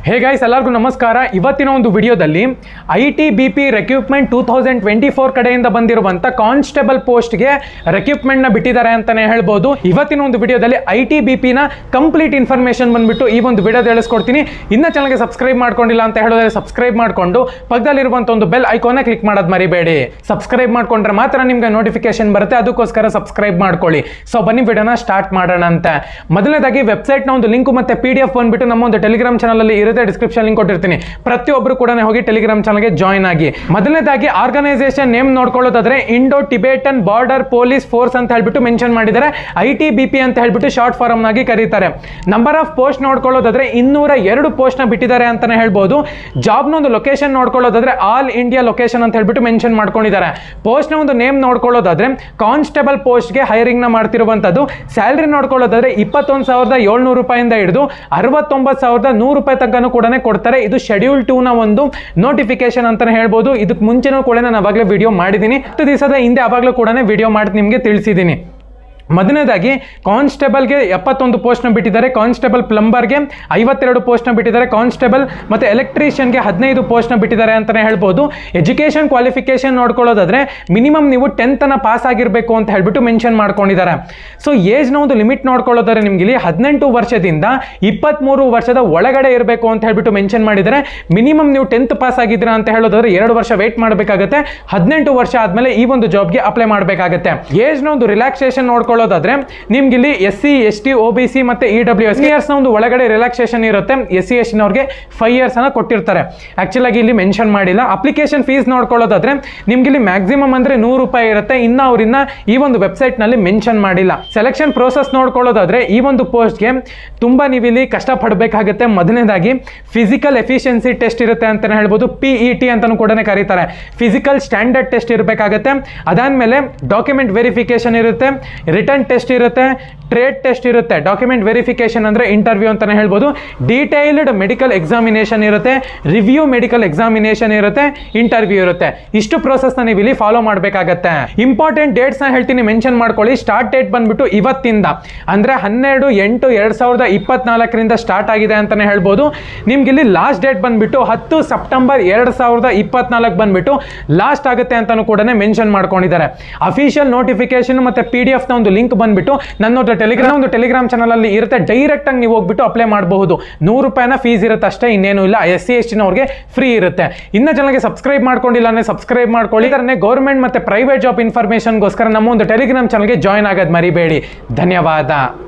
hey guys ಎಲ್ಲರಿಗೂ ನಮಸ್ಕಾರ ಇವತ್ತಿನ ಒಂದು ವಿಡಿಯೋದಲ್ಲಿ I T B P recruitment two thousand twenty four ಕಡೆಯಿಂದ ಬಂದಿರುವಂಥ ಕಾನ್ಸ್ಟೇಬಲ್ ಪೋಸ್ಟ್ಗೆ ರೆಕ್ಯೂಪ್ಮೆಂಟ್ನ ಬಿಟ್ಟಿದ್ದಾರೆ ಅಂತಲೇ ಹೇಳ್ಬೋದು ಇವತ್ತಿನ ಒಂದು ವಿಡಿಯೋದಲ್ಲಿ ಐ ಟಿ ಬಿ ಪಿನ ಕಂಪ್ಲೀಟ್ ಇನ್ಫಾರ್ಮೇಷನ್ ಬಂದ್ಬಿಟ್ಟು ಈ ಒಂದು ವಿಡಿಯೋ ತಿಳಿಸ್ಕೊಡ್ತೀನಿ ಇನ್ನ ಚಾನಲ್ಗೆ ಸಬ್ಸ್ಕ್ರೈಬ್ ಮಾಡ್ಕೊಂಡಿಲ್ಲ ಅಂತ ಹೇಳೋದ್ರೆ ಸಬ್ಸ್ಕ್ರೈಬ್ ಮಾಡಿಕೊಂಡು ಪಕ್ಕದಲ್ಲಿರುವಂಥ ಒಂದು ಬೆಲ್ ಐಕಾನ ಕ್ಲಿಕ್ ಮಾಡೋದು ಮರಿಬೇಡಿ ಸಬ್ಸ್ಕ್ರೈಬ್ ಮಾಡ್ಕೊಂಡ್ರೆ ಮಾತ್ರ ನಿಮ್ಗೆ ನೋಟಿಫಿಕೇಶನ್ ಬರುತ್ತೆ ಅದಕ್ಕೋಸ್ಕರ ಸಬ್ಸ್ಕ್ರೈಬ್ ಮಾಡ್ಕೊಳ್ಳಿ ಸೊ ಬನ್ನಿ ವಿಡಿಯೋನ ಸ್ಟಾರ್ಟ್ ಮಾಡೋಣ ಅಂತ ಮೊದಲನೇದಾಗಿ ವೆಬ್ಸೈಟ್ನ ಒಂದು ಲಿಂಕ್ ಮತ್ತೆ ಪಿ ಡಿ ಎಫ್ ಬಂದ್ಬಿಟ್ಟು ನಮ್ಮ ಒಂದು ಟೆಲಿಗ್ರಾಮ್ ಚಾನಲ್ ಅಲ್ಲಿ ಇರುತ್ತೆ ಡಿಸ್ಕ್ರಿಪ್ಷನ್ ಲಿಂಕ್ ಕೊಟ್ಟಿರ್ತೀನಿ ಪ್ರತಿಯೊಬ್ಬರು ಕೂಡ ಹೋಗಿ ಟೆಲಿಗ್ರಾಮ್ ಚಾನಲ್ಗೆ ಜಾಯ್ನ್ ಆಗಿ ಮೊದಲನೇದಾಗಿ ಆರ್ಗನೈಸೇಷನ್ ನೇಮ್ ನೋಡ್ಕೊಳ್ಳೋದಾದ್ರೆ Indo Tibetan border police force ಅಂತ ಹೇಳ್ಬಿಟ್ಟು ಮೆನ್ಷನ್ ಮಾಡಿದ್ದಾರೆ ಐ ಟಿ ಬಿ ಪಿ ಅಂತ ಹೇಳ್ಬಿಟ್ಟು ಶಾರ್ಟ್ ಫಾರಮ್ ಆಗಿ ಕರೀತಾರೆ ನಂಬರ್ ಆಫ್ ಪೋಸ್ಟ್ ನೋಡ್ಕೊಳ್ಳೋದಾದ್ರೆ ಇನ್ನೂರ ಎರಡು ಪೋಸ್ಟ್ ನ ಬಿಟ್ಟಿದ್ದಾರೆ ಅಂತಾನೆ ಹೇಳ್ಬೋದು ಜಾಬ್ನ ಒಂದು ಲೊಕೇಶನ್ ನೋಡ್ಕೊಳ್ಳೋದಾದ್ರೆ ಆಲ್ ಇಂಡಿಯಾ ಲೊಕೇಶನ್ ಅಂತ ಹೇಳ್ಬಿಟ್ಟು ಮೆನ್ಷನ್ ಮಾಡ್ಕೊಂಡಿದ್ದಾರೆ ಪೋಸ್ಟ್ ನ ಒಂದು ನೇಮ್ ನೋಡ್ಕೊಳ್ಳೋದಾದ್ರೆ ಕಾನ್ಸ್ಟೇಬಲ್ ಪೋಸ್ಟ್ಗೆ ಹೈರಿಂಗ್ ನ ಮಾಡ್ತಿರುವಂತದ್ದು ಸ್ಯಾಲ್ರಿ ನೋಡ್ಕೊಳ್ಳೋದಾದ್ರೆ ಇಪ್ಪತ್ತೊಂದು ಸಾವಿರದ ಏಳ್ನೂರು ರೂಪಾಯಿಂದ ಹಿಡಿದು ಅರವತ್ತೊಂಬತ್ತು ಸಾವಿರದ ನೂರು ರೂಪಾಯಿ ತನಕನೂ ಕೂಡ ಕೊಡ್ತಾರೆ ಇದು ಶೆಡ್ಯೂಲ್ ಟೂ ನ ಒಂದು ನೋಟಿಫಿಕೇಶನ್ ಅಂತಾನೆ ಹೇಳ್ಬೋದು ಇದಕ್ಕೆ ಮುಂಚೆನೂ ಕೂಡ ನಾನು ಅವಾಗಲೇ ವಿಡಿಯೋ ಮಾಡಿದ್ದೀನಿ ಹತ್ತು ದಿವಸದ ಹಿಂದೆ ಅವಾಗಲೂ ಕೂಡ ವಿಡಿಯೋ ಮಾಡಿ ನಿಮಗೆ ತಿಳಿಸಿದ್ದೀನಿ ಮೊದಲನೇದಾಗಿ ಕಾನ್ಸ್ಟೇಬಲ್ಗೆ ಎಪ್ಪತ್ತೊಂದು ಪೋಸ್ಟ್ನ ಬಿಟ್ಟಿದ್ದಾರೆ ಕಾನ್ಸ್ಟೇಬಲ್ ಪ್ಲಂಬರ್ಗೆ ಐವತ್ತೆರಡು ಪೋಸ್ಟ್ನ ಬಿಟ್ಟಿದ್ದಾರೆ ಕಾನ್ಸ್ಟೇಬಲ್ ಮತ್ತು ಎಲೆಕ್ಟ್ರಿಷಿಯನ್ಗೆ ಹದಿನೈದು ಪೋಸ್ಟ್ನ ಬಿಟ್ಟಿದ್ದಾರೆ ಅಂತಲೇ ಹೇಳ್ಬೋದು ಎಜುಕೇಷನ್ ಕ್ವಾಲಿಫಿಕೇಶನ್ ನೋಡ್ಕೊಳ್ಳೋದಾದ್ರೆ ಮಿನಿಮಮ್ ನೀವು ಟೆಂತನ ಪಾಸ್ ಆಗಿರಬೇಕು ಅಂತ ಹೇಳ್ಬಿಟ್ಟು ಮೆನ್ಷನ್ ಮಾಡ್ಕೊಂಡಿದ್ದಾರೆ ಸೊ ಏಜ್ನ ಒಂದು ಲಿಮಿಟ್ ನೋಡ್ಕೊಳ್ಳೋದಾದ್ರೆ ನಿಮ್ಗೆ ಇಲ್ಲಿ ಹದಿನೆಂಟು ವರ್ಷದಿಂದ ಇಪ್ಪತ್ತ್ಮೂರು ವರ್ಷದ ಒಳಗಡೆ ಇರಬೇಕು ಅಂತ ಹೇಳ್ಬಿಟ್ಟು ಮೆನ್ಷನ್ ಮಾಡಿದ್ದಾರೆ ಮಿನಿಮಮ್ ನೀವು ಟೆಂತ್ ಪಾಸ್ ಆಗಿದ್ದೀರಾ ಅಂತ ಹೇಳೋದಾದ್ರೆ ಎರಡು ವರ್ಷ ವೇಟ್ ಮಾಡಬೇಕಾಗುತ್ತೆ ಹದಿನೆಂಟು ವರ್ಷ ಆದಮೇಲೆ ಈ ಒಂದು ಜಾಬ್ಗೆ ಅಪ್ಲೈ ಮಾಡಬೇಕಾಗುತ್ತೆ ಏಜ್ನ ಒಂದು ರಿಲ್ಯಾಕ್ಸೇಷನ್ ನೋಡ್ಕೊಳ್ಳೋದಾದ್ರೆ ನಿಮ್ಗೆ ಇಲ್ಲಿ S C S T O B C ಮತ್ತೆ ಇ ಡಬ್ಲ್ಯೂ ಎಸ್ ಇಯರ್ಸ್ನ ಒಂದು ಒಳಗಡೆ ರಿಲ್ಯಾಕ್ಸೇಷನ್ ಇರುತ್ತೆ ಎಸ್ ಸಿ ಎಸ್ ಟಿನವ್ರಿಗೆ ಫೈವ್ ಇಯರ್ಸ್ ಅನ್ನ ಕೊಟ್ಟಿರ್ತಾರೆ ಆಕ್ಚುಲ್ ಆಗಿ ಇಲ್ಲಿ ಮೆನ್ಷನ್ ಮಾಡಿಲ್ಲ ಅಪ್ಲಿಕೇಶನ್ ಫೀಸ್ ನೋಡ್ಕೊಳ್ಳೋದಾದ್ರೆ ನಿಮ್ಗೆ ಇಲ್ಲಿ ಮ್ಯಾಕ್ಸಿಮಮ್ ಅಂದ್ರೆ ನೂರು ರೂಪಾಯಿ ಇರುತ್ತೆ ಇನ್ನು ಅವ್ರನ್ನ ಈ ಒಂದು ವೆಬ್ಸೈಟ್ ನಲ್ಲಿ ಮೆನ್ಷನ್ ಮಾಡಿಲ್ಲ ಸೆಲೆಕ್ಷನ್ ಪ್ರೋಸೆಸ್ ನೋಡ್ಕೊಳ್ಳೋದಾದ್ರೆ ಈ ಒಂದು ಪೋಸ್ಟ್ಗೆ ತುಂಬಾ ನೀವು ಇಲ್ಲಿ ಕಷ್ಟ ಪಡಬೇಕಾಗುತ್ತೆ ಮೊದಲನೇದಾಗಿ ಫಿಸಿಕಲ್ ಎಫಿಷಿಯನ್ಸಿ ಟೆಸ್ಟ್ ಇರುತ್ತೆ ಅಂತಾನೆ ಹೇಳ್ಬೋದು ಪಿ ಇ ಟಿ ಅಂತಾನು ಕೂಡ ಕರೀತಾರೆ ಫಿಸಿಕಲ್ ಸ್ಟ್ಯಾಂಡರ್ಡ್ ಟೆಸ್ಟ್ ಇರಬೇಕಾಗುತ್ತೆ ಅದಾದ್ಮೇಲೆ ಡಾಕ್ಯುಮೆಂಟ್ ವೆರಿಫಿಕೇಶನ್ ಇರುತ್ತೆ ರಿಟರ್ನ್ ಟೆಸ್ಟ್ ಇರುತ್ತೆ ಟ್ರೇಡ್ ಟೆಸ್ಟ್ ಇರುತ್ತೆ ಡಾಕ್ಯುಮೆಂಟ್ ವೆರಿಫಿಕೇಶನ್ ಅಂದ್ರೆ ಇಂಟರ್ವ್ಯೂ ಅಂತಾನೆ ಹೇಳ್ಬೋದು ಡೀಟೈಲ್ಡ್ ಮೆಡಿಕಲ್ ಎಕ್ಸಾಮಿನೇಷನ್ ಇರುತ್ತೆ ರಿವ್ಯೂ ಮೆಡಿಕಲ್ ಎಕ್ಸಾಮಿನೇಷನ್ ಇರುತ್ತೆ ಇಂಟರ್ವ್ಯೂ ಇರುತ್ತೆ ಇಷ್ಟು ಪ್ರೋಸೆಸ್ನ ನೀವು ಇಲ್ಲಿ ಫಾಲೋ ಮಾಡಬೇಕಾಗತ್ತೆ ಇಂಪಾರ್ಟೆಂಟ್ ಡೇಟ್ಸ್ನ ಹೇಳ್ತೀನಿ ಮೆನ್ಷನ್ ಮಾಡ್ಕೊಳ್ಳಿ ಸ್ಟಾರ್ಟ್ ಡೇಟ್ ಬಂದ್ಬಿಟ್ಟು ಇವತ್ತಿಂದ ಅಂದ್ರೆ ಹನ್ನೆರಡು ಎಂಟು ಎರಡ್ ಸಾವಿರದ ಇಪ್ಪತ್ನಾಲ್ಕರಿಂದ ಸ್ಟಾರ್ಟ್ ಆಗಿದೆ ಅಂತಾನೆ ಹೇಳ್ಬೋದು ನಿಮ್ಗೆ ಇಲ್ಲಿ ಲಾಸ್ಟ್ ಡೇಟ್ ಬಂದ್ಬಿಟ್ಟು ಹತ್ತು ಸೆಪ್ಟೆಂಬರ್ ಎರಡ್ ಸಾವಿರದ ಇಪ್ಪತ್ನಾಲ್ಕು ಬಂದ್ಬಿಟ್ಟು ಲಾಸ್ಟ್ ಆಗುತ್ತೆ ಅಂತಾನು ಕೂಡ ಮೆನ್ಷನ್ ಮಾಡ್ಕೊಂಡಿದ್ದಾರೆ ಅಫಿಷಿಯಲ್ ನೋಟಿಫಿಕೇಶನ್ ಮತ್ತೆ ಪಿ ಡಿ ಎಫ್ ನ ಒಂದು ಲಿಂಕ್ ಬಂದ್ಬಿಟ್ಟು ನನ್ನ ಟೆಲಿಗ್ರಾಮ್ ಒಂದು ಟೆಲಿಗ್ರಾಮ್ ಚಾನಲ್ ಅಲ್ಲಿ ಇರುತ್ತೆ ಡೈರೆಕ್ಟ್ ಆಗಿ ನೀವು ಹೋಗ್ಬಿಟ್ಟು ಅಪ್ಲೈ ಮಾಡಬಹುದು ನೂರು ರೂಪಾಯಿನ ಫೀಸ್ ಇರುತ್ತೆ ಅಷ್ಟೇ ಇನ್ನೇನು ಇಲ್ಲ ಎಸ್ ಸಿ ಎಸ್ ಟಿನವ್ರಿಗೆ ಫ್ರೀ ಇರುತ್ತೆ ಇನ್ನ ಚಾನಲ್ಗೆ ಸಬ್ಸ್ಕ್ರೈಬ್ ಮಾಡ್ಕೊಂಡಿಲ್ಲ ಅಂದ್ರೆ ಸಬ್ಸ್ಕ್ರೈಬ್ ಮಾಡ್ಕೊಳ್ಳಿ ಇದನ್ನೇ ಗೌರ್ಮೆಂಟ್ ಮತ್ತೆ ಪ್ರೈವೇಟ್ ಜಾಬ್ ಇನ್ಫಾರ್ಮೇಶನ್ಗೋಸ್ಕರ ನಮ್ಮ ಒಂದು ಟೆಲಿಗ್ರಾಮ್ ಚಾನಲ್ಗೆ ಜಾಯ್ನ್ ಆಗೋದು ಮರಿಬೇಡಿ ಧನ್ಯವಾದ